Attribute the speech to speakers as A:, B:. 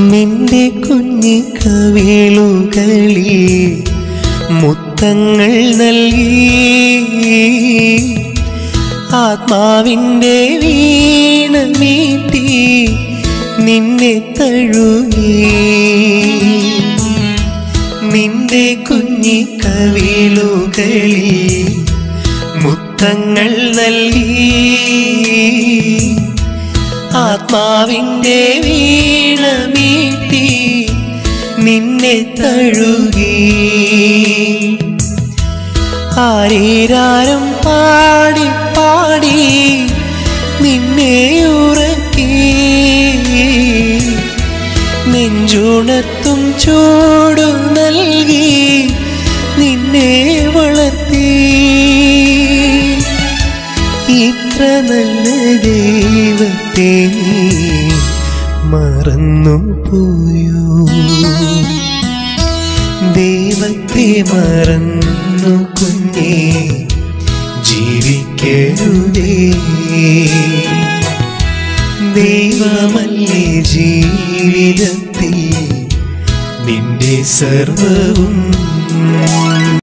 A: നിന്റെ കുഞ്ഞി കവിളുകളിൽ മുത്തങ്ങൾ നൽകി ആത്മാവിൻ്റെ വീണ മീട്ടി നിന്നെ തഴുകി നിന്റെ കുഞ്ഞി കവിളുകളിൽ മുത്തങ്ങൾ നൽകി ആത്മാവിൻ്റെ വീണ മീട്ടി നിന്നെ തഴുകി ആരീരാരം പാടി പാടി നിന്നെ ഉറക്കി നെഞ്ചുണർത്തും ചൂടു നൽകി നിന്നെ വളർത്തി ഇത്ര നല്ല ദൈവത്തെ നീ മറന്നു പോയോ ദൈവത്തെ മറന്നു കുഞ്ഞേ ജീവിക്കരുതേ ദൈവമല്ലേ ജീവിതത്തിൽ നിന്റെ സർവവും